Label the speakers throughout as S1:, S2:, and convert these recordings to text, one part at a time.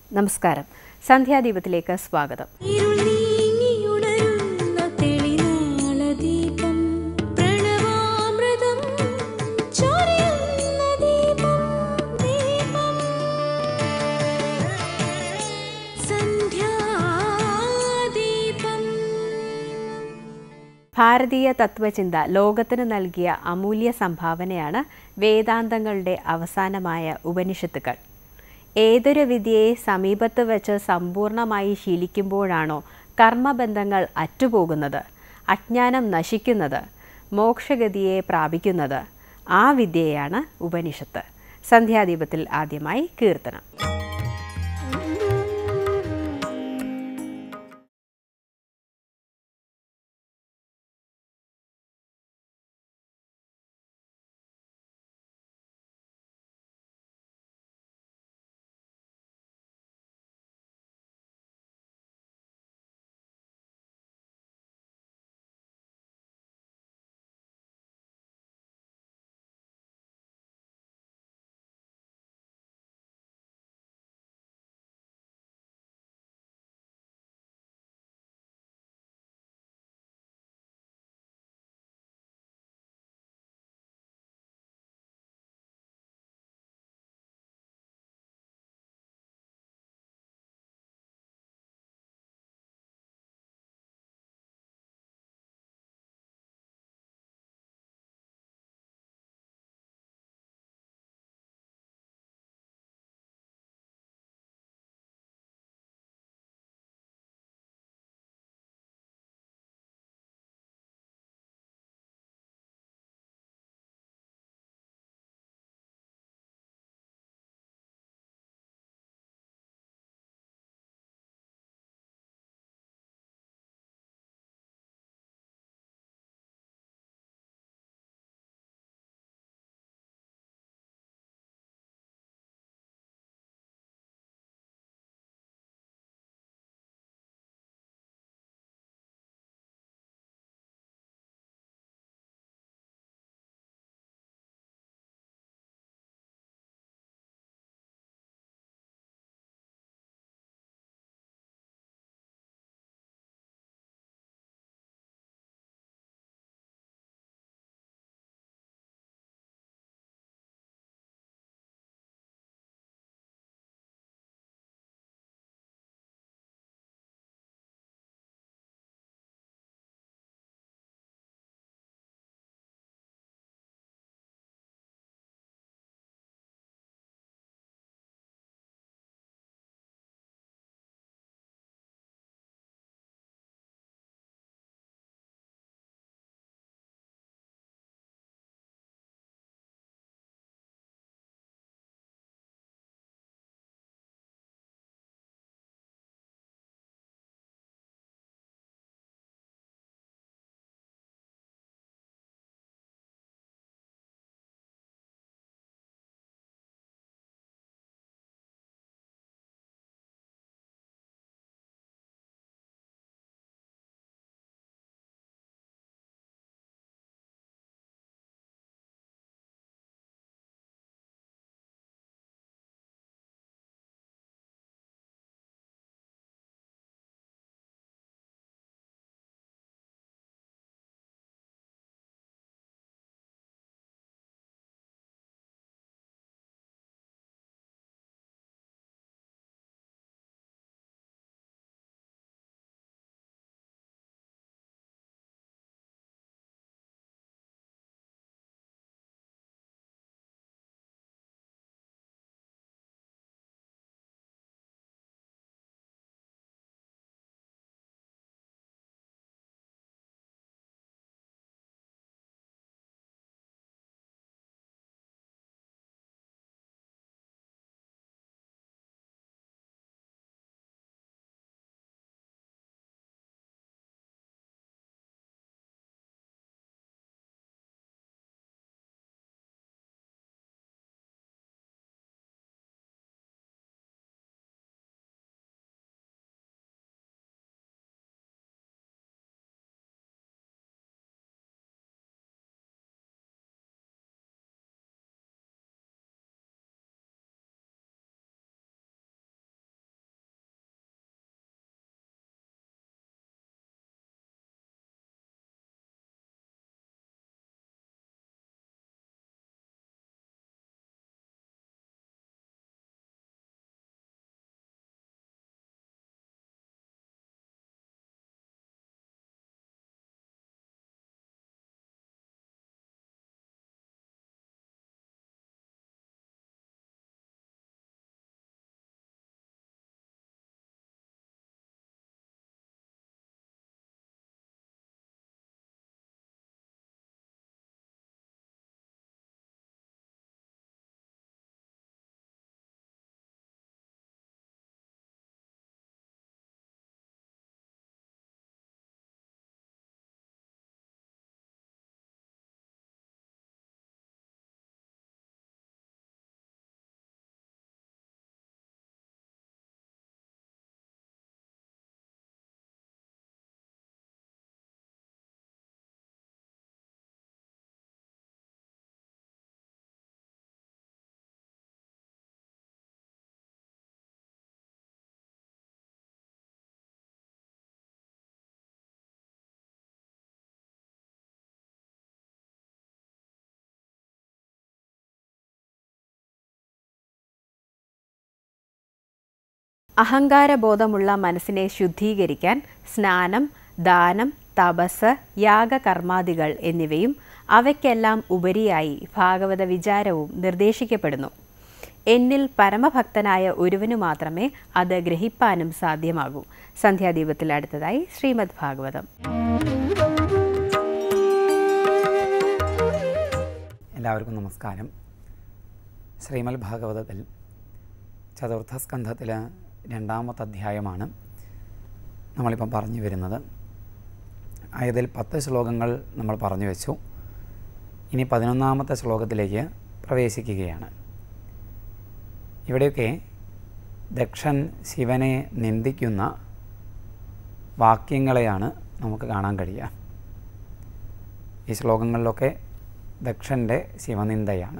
S1: നമസ്കാരം സന്ധ്യാദീപത്തിലേക്ക് സ്വാഗതം
S2: ഇരുൾ നീങ്ങിയുണരുന്ന തെളിനാളദീപം പ്രണവാമൃതം ചൊരിയുന്ന ദീപം ദീപം സന്ധ്യാദീപം
S1: ഭാരതീയ തത്വചിന്ത ലോകത്തിന് നൽകിയ അമൂല്യ സംഭാവനയാണ് വേദാന്തങ്ങളുടെ അവസാനമായ ഉപനിഷത്തുക്കൾ ഏതൊരു വിദ്യയെ സമീപത്ത് വെച്ച് സമ്പൂർണമായി ശീലിക്കുമ്പോഴാണോ കർമ്മബന്ധങ്ങൾ അറ്റുപോകുന്നത് അജ്ഞാനം നശിക്കുന്നത് മോക്ഷഗതിയെ പ്രാപിക്കുന്നത് ആ വിദ്യയാണ് ഉപനിഷത്ത് സന്ധ്യാദീപത്തിൽ ആദ്യമായി കീർത്തനം അഹങ്കാരബോധമുള്ള മനസ്സിനെ ശുദ്ധീകരിക്കാൻ സ്നാനം ദാനം തപസ് യാഗകർമാദികൾ എന്നിവയും അവയ്ക്കെല്ലാം ഉപരിയായി ഭാഗവത വിചാരവും നിർദ്ദേശിക്കപ്പെടുന്നു എന്നിൽ പരമഭക്തനായ ഒരുവനു മാത്രമേ അത് ഗ്രഹിപ്പാനും സാധ്യമാകൂ സന്ധ്യാദീപത്തിൽ അടുത്തതായി ശ്രീമദ് ഭാഗവതം
S3: എല്ലാവർക്കും നമസ്കാരം ശ്രീമൽ ഭാഗവതത്തിൽ ചതുർത്ഥ സ്കന്ധത്തിൽ രണ്ടാമത്തെ അധ്യായമാണ് നമ്മളിപ്പം പറഞ്ഞു വരുന്നത് ആയതിൽ പത്ത് ശ്ലോകങ്ങൾ നമ്മൾ പറഞ്ഞു വെച്ചു ഇനി പതിനൊന്നാമത്തെ ശ്ലോകത്തിലേക്ക് പ്രവേശിക്കുകയാണ് ഇവിടെയൊക്കെ ദക്ഷൻ ശിവനെ നിന്ദിക്കുന്ന വാക്യങ്ങളെയാണ് നമുക്ക് കാണാൻ കഴിയുക ഈ ശ്ലോകങ്ങളിലൊക്കെ ദക്ഷൻ്റെ ശിവനിന്ദയാണ്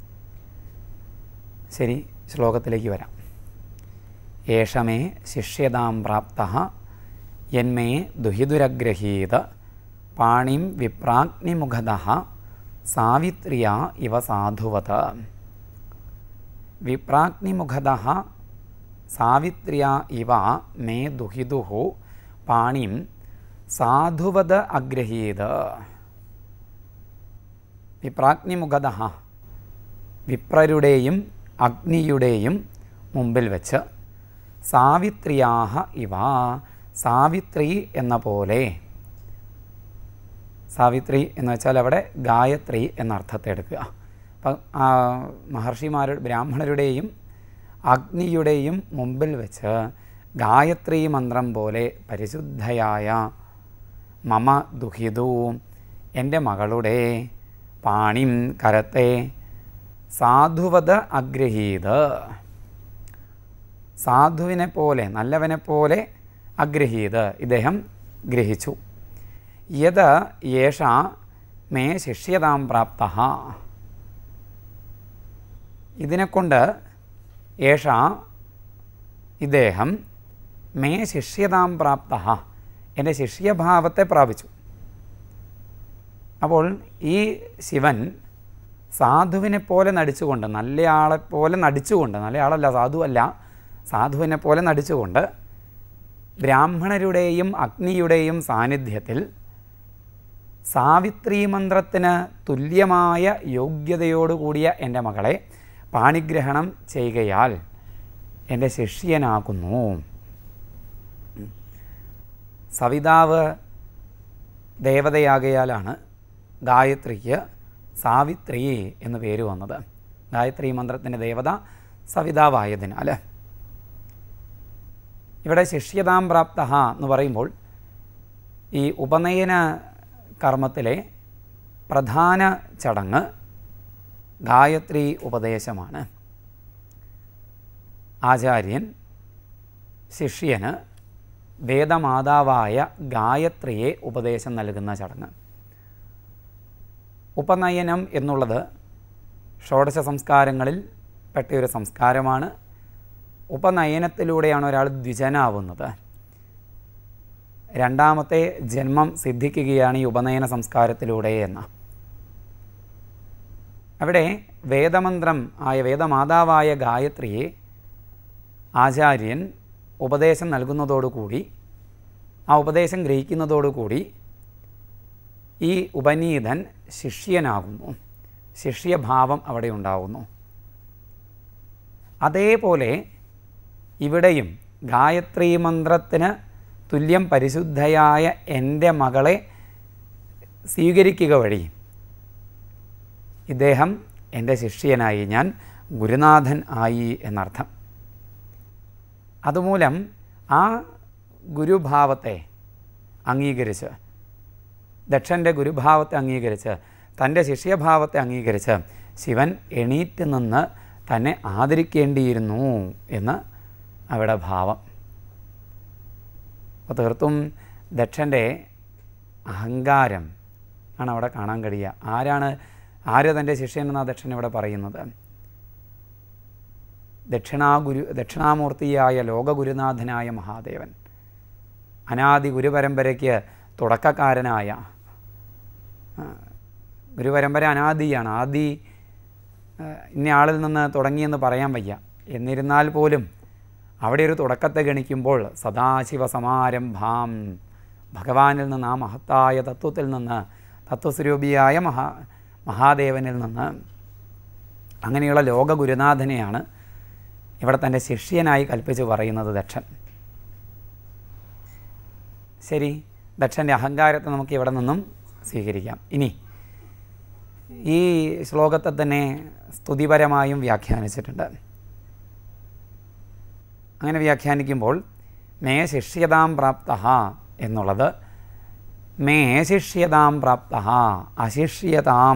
S3: ശരി ശ്ലോകത്തിലേക്ക് വരാം ഏഷമേ ശിഷ്യതാം പ്രാപ്ത യന്മേ ദുഹിതുരഗ്രഹീത് പാണിം വിപ്രാഗ്നിമുഖത സാവിത്രിയ ഇവ സാധുവത് വിപ്രാഗ്നിമുഖത സാവിത്രിയ ഇവ മേ ദുഹിതുഹു പാണിം സാധുവത് അഗ്രഹീത് വിപ്രാഗ്നിമുഖത വിപ്രരുടെയും അഗ്നിയുടെയും മുമ്പിൽ വെച്ച് സാവിത്രിയാഹ ഇവ സാവിത്രി എന്ന പോലെ സാവിത്രി എന്ന് വെച്ചാൽ അവിടെ ഗായത്രി എന്ന അർത്ഥത്തെ എടുക്കുക അപ്പം ആ മഹർഷിമാരുടെ ബ്രാഹ്മണരുടെയും അഗ്നിയുടെയും മുമ്പിൽ വെച്ച് ഗായത്രി മന്ത്രം പോലെ പരിശുദ്ധയായ മമ ദുഹിതു എൻ്റെ മകളുടെ പാണിം കരത്തെ സാധുവത് അഗ്രഹീത് സാധുവിനെ പോലെ നല്ലവനെ പോലെ അഗ്രഹീത് ഇദ്ദേഹം ഗ്രഹിച്ചു യത് യേഷ മേ ശിഷ്യതാം പ്രാപ്ത ഇതിനെക്കൊണ്ട് യേഷ ഇദ്ദേഹം മേ ശിഷ്യതാം പ്രാപ്ത എൻ്റെ ശിഷ്യഭാവത്തെ പ്രാപിച്ചു അപ്പോൾ ഈ ശിവൻ സാധുവിനെ പോലെ നടിച്ചുകൊണ്ട് നല്ലയാളെ പോലെ നടിച്ചുകൊണ്ട് നല്ലയാളല്ല സാധുവല്ല സാധുവിനെ പോലെ നടിച്ചുകൊണ്ട് ബ്രാഹ്മണരുടെയും അഗ്നിയുടെയും സാന്നിധ്യത്തിൽ സാവിത്രി മന്ത്രത്തിന് തുല്യമായ യോഗ്യതയോടുകൂടിയ എൻ്റെ മകളെ പാണിഗ്രഹണം ചെയ്യുകയാൽ എൻ്റെ ശിഷ്യനാകുന്നു സവിതാവ് ദേവതയാകയാലാണ് ഗായത്രിക്ക് സാവിത്രി എന്ന് പേര് വന്നത് ഗായത്രി മന്ത്രത്തിൻ്റെ ദേവത സവിതാവായതിനാൽ ഇവിടെ ശിഷ്യതാം പ്രാപ്ത എന്ന് പറയുമ്പോൾ ഈ ഉപനയന കർമ്മത്തിലെ പ്രധാന ചടങ്ങ് ഗായത്രി ഉപദേശമാണ് ആചാര്യൻ ശിഷ്യന് വേദമാതാവായ ഗായത്രിയെ ഉപദേശം നൽകുന്ന ചടങ്ങ് ഉപനയനം എന്നുള്ളത് ഷോഡശ സംസ്കാരങ്ങളിൽ പെട്ട ഒരു സംസ്കാരമാണ് ഉപനയനത്തിലൂടെയാണ് ഒരാൾ ദ്വിജനാവുന്നത് രണ്ടാമത്തെ ജന്മം സിദ്ധിക്കുകയാണ് ഈ ഉപനയന സംസ്കാരത്തിലൂടെ എന്ന അവിടെ വേദമന്ത്രം ആയ വേദമാതാവായ ഗായത്രിയെ ആചാര്യൻ ഉപദേശം നൽകുന്നതോടുകൂടി ആ ഉപദേശം ഗ്രഹിക്കുന്നതോടുകൂടി ഈ ഉപനീതൻ ശിഷ്യനാകുന്നു ശിഷ്യഭാവം അവിടെ ഉണ്ടാകുന്നു അതേപോലെ ഇവിടെയും ഗായത്രി മന്ത്രത്തിന് തുല്യം പരിശുദ്ധയായ എൻ്റെ മകളെ സ്വീകരിക്കുക വഴി ഇദ്ദേഹം എൻ്റെ ശിഷ്യനായി ഞാൻ ഗുരുനാഥൻ ആയി എന്നർത്ഥം അതുമൂലം ആ ഗുരുഭാവത്തെ അംഗീകരിച്ച് ദക്ഷൻ്റെ ഗുരുഭാവത്തെ അംഗീകരിച്ച് തൻ്റെ ശിഷ്യഭാവത്തെ അംഗീകരിച്ച് ശിവൻ എണീറ്റ് നിന്ന് തന്നെ ആദരിക്കേണ്ടിയിരുന്നു എന്ന് അവിടെ ഭാവം അപ്പോൾ തീർത്തും ദക്ഷൻ്റെ അഹങ്കാരം ആണ് അവിടെ കാണാൻ കഴിയുക ആരാണ് ആര് തൻ്റെ ശിഷ്യനെന്നാണ് ദക്ഷൻ ഇവിടെ പറയുന്നത് ദക്ഷിണാഗുരു ദക്ഷിണാമൂർത്തിയായ ലോകഗുരുനാഥനായ മഹാദേവൻ അനാദി ഗുരുപരമ്പരയ്ക്ക് തുടക്കക്കാരനായ ആ, ഗുരുപരമ്പര അനാദിയാണ് ആദി ആ, ഇന്ന ആളിൽ നിന്ന് തുടങ്ങിയെന്ന് പറയാൻ വയ്യ എന്നിരുന്നാൽ പോലും അവിടെ ഒരു തുടക്കത്തെ ഗണിക്കുമ്പോൾ സദാശിവസമാരംഭാം ഭഗവാനിൽ നിന്ന് ആ മഹത്തായ തത്വത്തിൽ നിന്ന് തത്വസ്വരൂപിയായ മഹാ മഹാദേവനിൽ നിന്ന് അങ്ങനെയുള്ള ലോക ഗുരുനാഥനെയാണ് ഇവിടെ തൻ്റെ ശിഷ്യനായി കൽപ്പിച്ച് പറയുന്നത് ദക്ഷൻ ശരി ദക്ഷൻ്റെ അഹങ്കാരത്തെ നമുക്ക് ഇവിടെ നിന്നും സ്വീകരിക്കാം ഇനി ഈ ശ്ലോകത്തെ തന്നെ സ്തുതിപരമായും വ്യാഖ്യാനിച്ചിട്ടുണ്ട് അങ്ങനെ വ്യാഖ്യാനിക്കുമ്പോൾ മേ ശിഷ്യതാം പ്രാപ്ത എന്നുള്ളത് മേ ശിഷ്യതാം പ്രാപ്ത അശിഷ്യതാം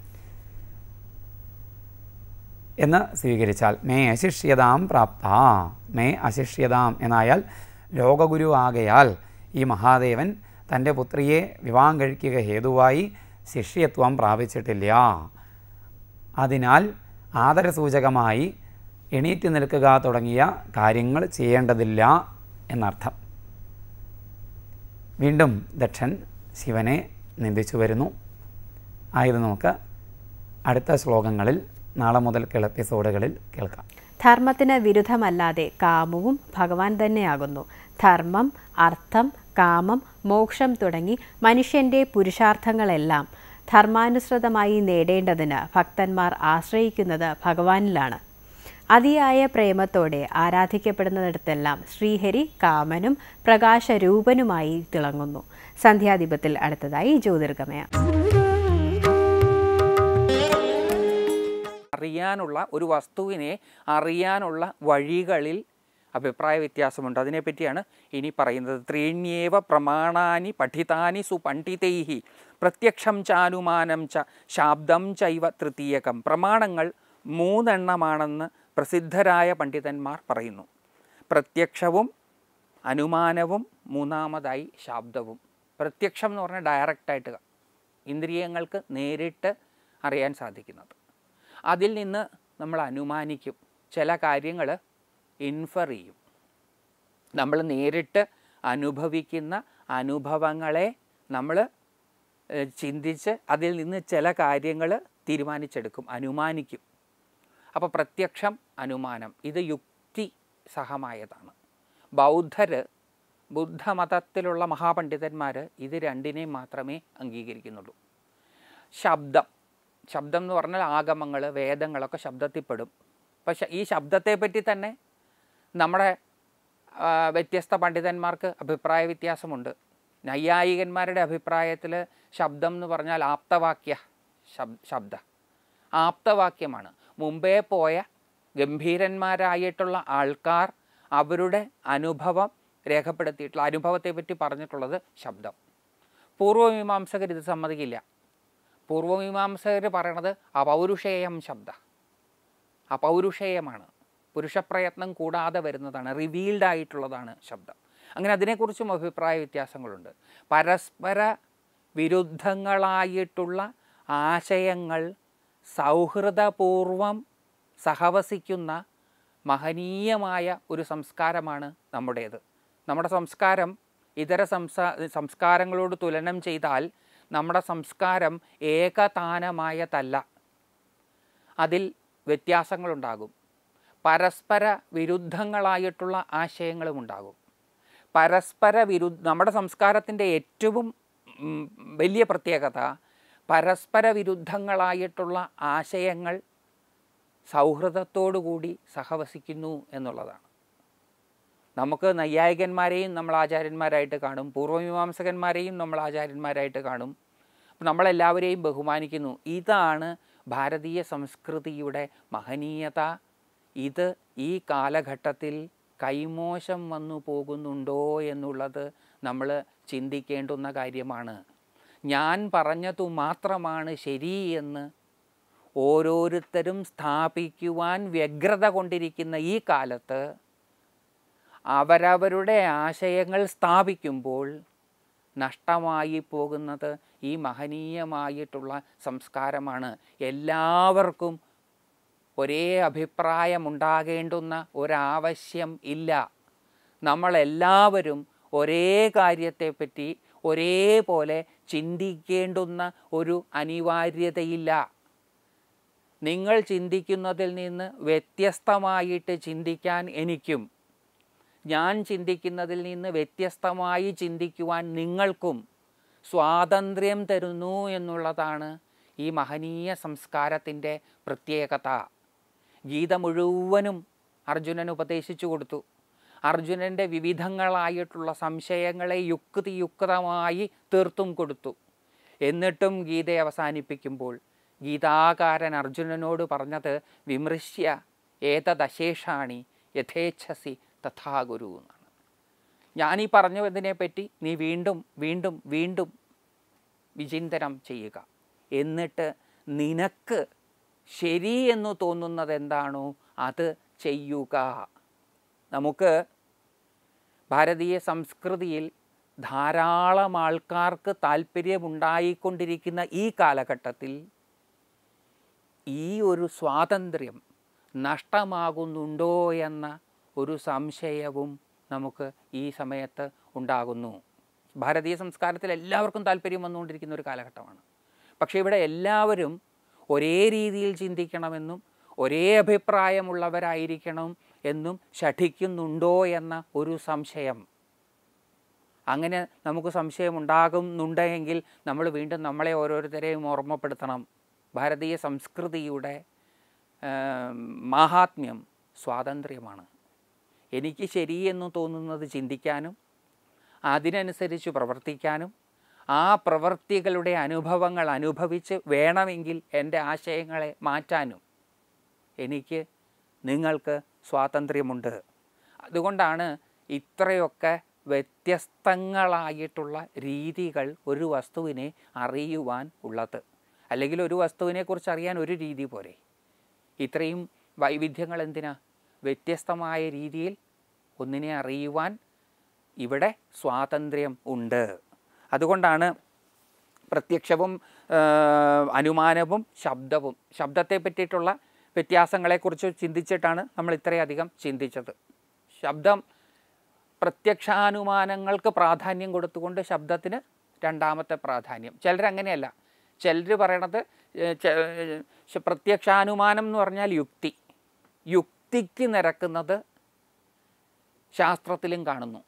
S3: എന്ന് സ്വീകരിച്ചാൽ മേ അശിഷ്യതാം പ്രാപ്ത മേ അശിഷ്യതാം എന്നായാൽ ലോകഗുരു ആകയാൽ ഈ മഹാദേവൻ തൻ്റെ പുത്രിയെ വിവാഹം കഴിക്കുക ഹേതുവായി ശിഷ്യത്വം പ്രാപിച്ചിട്ടില്ല അതിനാൽ ആദരസൂചകമായി എണീറ്റ് നിൽക്കുക തുടങ്ങിയ കാര്യങ്ങൾ ചെയ്യേണ്ടതില്ല എന്നർത്ഥം വീണ്ടും ദക്ഷൻ ശിവനെ നിന്ദിച്ചു വരുന്നു ആയത് നമുക്ക് അടുത്ത ശ്ലോകങ്ങളിൽ നാളെ മുതൽക്കുള്ള എപ്പിസോഡുകളിൽ കേൾക്കാം
S1: ധർമ്മത്തിന് വിരുദ്ധമല്ലാതെ കാമവും ഭഗവാൻ തന്നെയാകുന്നു ധർമ്മം അർത്ഥം കാമം മോക്ഷം തുടങ്ങി മനുഷ്യൻ്റെ പുരുഷാർത്ഥങ്ങളെല്ലാം ധർമാനുസൃതമായി നേടേണ്ടതിന് ഭക്തന്മാർ ആശ്രയിക്കുന്നത് ഭഗവാനിലാണ് അതിയായ പ്രേമത്തോടെ ആരാധിക്കപ്പെടുന്നിടത്തെല്ലാം ശ്രീഹരി കാമനും പ്രകാശരൂപനുമായി തിളങ്ങുന്നു സന്ധ്യാദീപത്തിൽ അടുത്തതായി ജ്യോതിർഗമയ
S4: അറിയാനുള്ള ഒരു വസ്തുവിനെ അറിയാനുള്ള വഴികളിൽ അഭിപ്രായ വ്യത്യാസമുണ്ട് അതിനെപ്പറ്റിയാണ് ഇനി പറയുന്നത് ത്രീണ്യേവ പ്രമാണാനി പഠിതാനി സുപണ്ഡിതൈഹി പ്രത്യക്ഷം ചാനുമാനം ച ശാബ്ദം ചൈവ തൃതീയകം പ്രമാണങ്ങൾ മൂന്നെണ്ണമാണെന്ന് പ്രസിദ്ധരായ പണ്ഡിതന്മാർ പറയുന്നു പ്രത്യക്ഷവും അനുമാനവും മൂന്നാമതായി ശാബ്ദവും പ്രത്യക്ഷം എന്ന് പറഞ്ഞാൽ ഡയറക്റ്റായിട്ട് ഇന്ദ്രിയങ്ങൾക്ക് നേരിട്ട് അറിയാൻ സാധിക്കുന്നത് അതിൽ നിന്ന് നമ്മൾ അനുമാനിക്കും ചില കാര്യങ്ങൾ ഇൻഫർ ചെയ്യും നമ്മൾ നേരിട്ട് അനുഭവിക്കുന്ന അനുഭവങ്ങളെ നമ്മൾ ഏഹ്, ചിന്തിച്ച് അതിൽ നിന്ന് ചില കാര്യങ്ങൾ തീരുമാനിച്ചെടുക്കും അനുമാനിക്കും അപ്പോൾ പ്രത്യക്ഷം അനുമാനം ഇത് യുക്തി സഹമായതാണ് ബൗദ്ധർ ബുദ്ധമതത്തിലുള്ള മഹാപണ്ഡിതന്മാർ ഇത് രണ്ടിനെയും മാത്രമേ അംഗീകരിക്കുന്നുള്ളൂ ശബ്ദം ശബ്ദം എന്ന് പറഞ്ഞാൽ ആഗമങ്ങൾ വേദങ്ങളൊക്കെ ശബ്ദത്തിൽപ്പെടും പക്ഷെ ഈ ശബ്ദത്തെ പറ്റി തന്നെ നമ്മുടെ ആ, വ്യത്യസ്ത പണ്ഡിതന്മാർക്ക് അഭിപ്രായ വ്യത്യാസമുണ്ട് നൈയായികന്മാരുടെ അഭിപ്രായത്തിൽ ശബ്ദം എന്ന് പറഞ്ഞാൽ ആപ്തവാക്യ ശബ് ശബ്ദ ആപ്തവാക്യമാണ് മുമ്പേ പോയ ഗംഭീരന്മാരായിട്ടുള്ള ആൾക്കാർ അവരുടെ അനുഭവം രേഖപ്പെടുത്തിയിട്ടുള്ള അനുഭവത്തെ പറ്റി പറഞ്ഞിട്ടുള്ളത് ശബ്ദം പൂർവ്വമീമാംസകർ ഇത് സമ്മതിക്കില്ല പൂർവ്വമീമാംസകർ പറയണത് അപൗരുഷേയം ശബ്ദ അപൗരുഷേയമാണ് പുരുഷപ്രയത്നം കൂടാതെ വരുന്നതാണ് റിവീൽഡ് ആയിട്ടുള്ളതാണ് ശബ്ദം അങ്ങനെ അതിനെക്കുറിച്ചും അഭിപ്രായ വ്യത്യാസങ്ങളുണ്ട് പരസ്പര വിരുദ്ധങ്ങളായിട്ടുള്ള ആശയങ്ങൾ സൗഹൃദപൂർവം സഹവസിക്കുന്ന മഹനീയമായ ഒരു സംസ്കാരമാണ് നമ്മുടേത് നമ്മുടെ സംസ്കാരം ഇതര സംസാ സംസ്കാരങ്ങളോട് തുലനം ചെയ്താൽ നമ്മുടെ സംസ്കാരം ഏകതാനമായതല്ല അതിൽ വ്യത്യാസങ്ങളുണ്ടാകും പരസ്പര വിരുദ്ധങ്ങളായിട്ടുള്ള ആശയങ്ങളും ഉണ്ടാകും പരസ്പര വിരുദ്ധ നമ്മുടെ സംസ്കാരത്തിൻ്റെ ഏറ്റവും ഉം, വലിയ പ്രത്യേകത പരസ്പര വിരുദ്ധങ്ങളായിട്ടുള്ള ആശയങ്ങൾ സൗഹൃദത്തോടുകൂടി സഹവസിക്കുന്നു എന്നുള്ളതാണ് നമുക്ക് നൈയായികന്മാരെയും നമ്മൾ ആചാര്യന്മാരായിട്ട് കാണും പൂർവ്വമീമാംസകന്മാരെയും നമ്മൾ ആചാര്യന്മാരായിട്ട് കാണും അപ്പം നമ്മളെല്ലാവരെയും ബഹുമാനിക്കുന്നു ഇതാണ് ഭാരതീയ സംസ്കൃതിയുടെ മഹനീയത ഇത് ഈ കാലഘട്ടത്തിൽ കൈമോശം വന്നു പോകുന്നുണ്ടോ എന്നുള്ളത് നമ്മൾ ചിന്തിക്കേണ്ടുന്ന കാര്യമാണ് ഞാൻ പറഞ്ഞതു മാത്രമാണ് ശരി എന്ന് ഓരോരുത്തരും സ്ഥാപിക്കുവാൻ വ്യഗ്രത കൊണ്ടിരിക്കുന്ന ഈ കാലത്ത് അവരവരുടെ ആശയങ്ങൾ സ്ഥാപിക്കുമ്പോൾ നഷ്ടമായി പോകുന്നത് ഈ മഹനീയമായിട്ടുള്ള സംസ്കാരമാണ് എല്ലാവർക്കും ഒരേ അഭിപ്രായമുണ്ടാകേണ്ടുന്ന ഒരാവശ്യം ഇല്ല നമ്മളെല്ലാവരും ഒരേ കാര്യത്തെപ്പറ്റി ഒരേപോലെ ചിന്തിക്കേണ്ടുന്ന ഒരു അനിവാര്യതയില്ല നിങ്ങൾ ചിന്തിക്കുന്നതിൽ നിന്ന് വ്യത്യസ്തമായിട്ട് ചിന്തിക്കാൻ എനിക്കും ഞാൻ ചിന്തിക്കുന്നതിൽ നിന്ന് വ്യത്യസ്തമായി ചിന്തിക്കുവാൻ നിങ്ങൾക്കും സ്വാതന്ത്ര്യം തരുന്നു എന്നുള്ളതാണ് ഈ മഹനീയ സംസ്കാരത്തിൻ്റെ പ്രത്യേകത ഗീത മുഴുവനും അർജുനൻ ഉപദേശിച്ചു കൊടുത്തു അർജുനൻ്റെ വിവിധങ്ങളായിട്ടുള്ള സംശയങ്ങളെ യുക്തിയുക്തമായി തീർത്തും കൊടുത്തു എന്നിട്ടും ഗീത അവസാനിപ്പിക്കുമ്പോൾ ഗീതാകാരൻ അർജുനനോട് പറഞ്ഞത് വിമൃശ്യ ഏതദശേഷാണി യഥേച്ഛസി തഥാ ഗുരു എന്നാണ് ഞാനീ പറഞ്ഞതിനെ പറ്റി നീ വീണ്ടും വീണ്ടും വീണ്ടും വിചിന്തനം ചെയ്യുക എന്നിട്ട് നിനക്ക് ശരി എന്ന് തോന്നുന്നത് എന്താണോ അത് ചെയ്യുക നമുക്ക് ഭാരതീയ സംസ്കൃതിയിൽ ധാരാളം ആൾക്കാർക്ക് താല്പര്യമുണ്ടായിക്കൊണ്ടിരിക്കുന്ന ഈ കാലഘട്ടത്തിൽ ഈ ഒരു സ്വാതന്ത്ര്യം നഷ്ടമാകുന്നുണ്ടോ എന്ന ഒരു സംശയവും നമുക്ക് ഈ സമയത്ത് ഉണ്ടാകുന്നു ഭാരതീയ സംസ്കാരത്തിൽ എല്ലാവർക്കും താല്പര്യം വന്നുകൊണ്ടിരിക്കുന്ന ഒരു കാലഘട്ടമാണ് പക്ഷേ ഇവിടെ എല്ലാവരും ഒരേ രീതിയിൽ ചിന്തിക്കണമെന്നും ഒരേ അഭിപ്രായമുള്ളവരായിരിക്കണം എന്നും ശഠിക്കുന്നുണ്ടോ എന്ന ഒരു സംശയം അങ്ങനെ നമുക്ക് സംശയം ഉണ്ടാകുന്നുണ്ടെങ്കിൽ നമ്മൾ വീണ്ടും നമ്മളെ ഓരോരുത്തരെയും ഓർമ്മപ്പെടുത്തണം ഭാരതീയ സംസ്കൃതിയുടെ മാഹാത്മ്യം സ്വാതന്ത്ര്യമാണ് എനിക്ക് ശരിയെന്ന് തോന്നുന്നത് ചിന്തിക്കാനും അതിനനുസരിച്ച് പ്രവർത്തിക്കാനും ആ പ്രവൃത്തികളുടെ അനുഭവങ്ങൾ അനുഭവിച്ച് വേണമെങ്കിൽ എൻ്റെ ആശയങ്ങളെ മാറ്റാനും എനിക്ക് നിങ്ങൾക്ക് സ്വാതന്ത്ര്യമുണ്ട് അതുകൊണ്ടാണ് ഇത്രയൊക്കെ വ്യത്യസ്തങ്ങളായിട്ടുള്ള രീതികൾ ഒരു വസ്തുവിനെ അറിയുവാൻ ഉള്ളത് അല്ലെങ്കിൽ ഒരു വസ്തുവിനെക്കുറിച്ച് അറിയാൻ ഒരു രീതി പോരെ ഇത്രയും വൈവിധ്യങ്ങൾ എന്തിനാ വ്യത്യസ്തമായ രീതിയിൽ ഒന്നിനെ അറിയുവാൻ ഇവിടെ സ്വാതന്ത്ര്യം ഉണ്ട് അതുകൊണ്ടാണ് പ്രത്യക്ഷവും ആ, അനുമാനവും ശബ്ദവും ശബ്ദത്തെ പറ്റിയിട്ടുള്ള വ്യത്യാസങ്ങളെക്കുറിച്ച് ചിന്തിച്ചിട്ടാണ് നമ്മൾ ഇത്രയധികം ചിന്തിച്ചത് ശബ്ദം പ്രത്യക്ഷാനുമാനങ്ങൾക്ക് പ്രാധാന്യം കൊടുത്തുകൊണ്ട് ശബ്ദത്തിന് രണ്ടാമത്തെ പ്രാധാന്യം ചിലരങ്ങനെയല്ല ചിലർ പറയണത് ഏ, ചെ- ഏ, പ്രത്യക്ഷാനുമാനം എന്ന് പറഞ്ഞാൽ യുക്തി യുക്തിക്ക് നിരക്കുന്നത് ശാസ്ത്രത്തിലും കാണുന്നു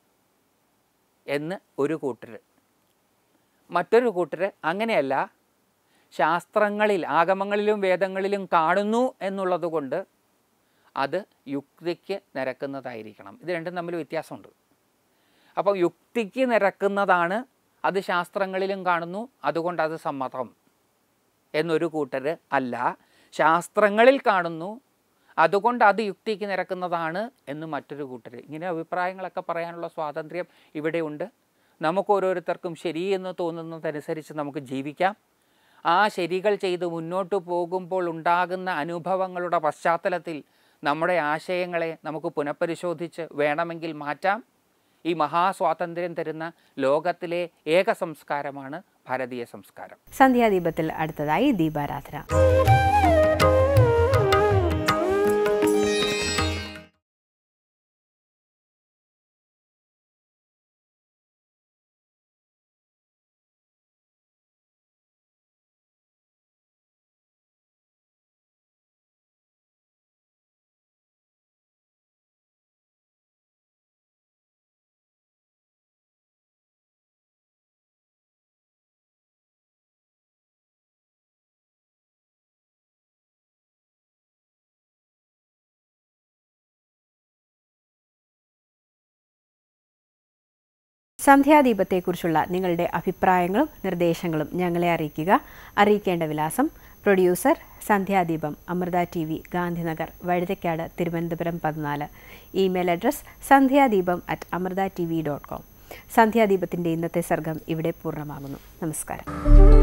S4: എന്ന് ഒരു കൂട്ടർ മറ്റൊരു കൂട്ടർ അങ്ങനെയല്ല ശാസ്ത്രങ്ങളിൽ ആഗമങ്ങളിലും വേദങ്ങളിലും കാണുന്നു എന്നുള്ളത് കൊണ്ട് അത് യുക്തിക്ക് നിരക്കുന്നതായിരിക്കണം ഇത് രണ്ടും തമ്മിൽ വ്യത്യാസമുണ്ട് അപ്പോൾ യുക്തിക്ക് നിരക്കുന്നതാണ് അത് ശാസ്ത്രങ്ങളിലും കാണുന്നു അതുകൊണ്ട് അത് സമ്മതം എന്നൊരു കൂട്ടർ അല്ല ശാസ്ത്രങ്ങളിൽ കാണുന്നു അതുകൊണ്ട് അത് യുക്തിക്ക് നിരക്കുന്നതാണ് എന്ന് മറ്റൊരു കൂട്ടർ ഇങ്ങനെ അഭിപ്രായങ്ങളൊക്കെ പറയാനുള്ള സ്വാതന്ത്ര്യം ഇവിടെയുണ്ട് നമുക്ക് ഓരോരുത്തർക്കും ശരിയെന്ന് തോന്നുന്നതനുസരിച്ച് നമുക്ക് ജീവിക്കാം ആ ശരികൾ ചെയ്ത് മുന്നോട്ട് പോകുമ്പോൾ ഉണ്ടാകുന്ന അനുഭവങ്ങളുടെ പശ്ചാത്തലത്തിൽ നമ്മുടെ ആശയങ്ങളെ നമുക്ക് പുനഃപരിശോധിച്ച് വേണമെങ്കിൽ മാറ്റാം ഈ മഹാസ്വാതന്ത്ര്യം തരുന്ന ലോകത്തിലെ ഏക സംസ്കാരമാണ് ഭാരതീയ സംസ്കാരം
S1: സന്ധ്യാദീപത്തിൽ അടുത്തതായി ദീപാരാധന സന്ധ്യാദീപത്തെക്കുറിച്ചുള്ള നിങ്ങളുടെ അഭിപ്രായങ്ങളും നിർദ്ദേശങ്ങളും ഞങ്ങളെ അറിയിക്കുക അറിയിക്കേണ്ട വിലാസം producer Sandhyadeepam Amrita T V Gandhinagar Vazhuthacaud Thiruvananthapuram പതിനാല് email address Sandhyadeepam at Amrita T V dot com സന്ധ്യാദീപത്തിൻ്റെ ഇന്നത്തെ സർഗം ഇവിടെ പൂർണ്ണമാകുന്നു നമസ്കാരം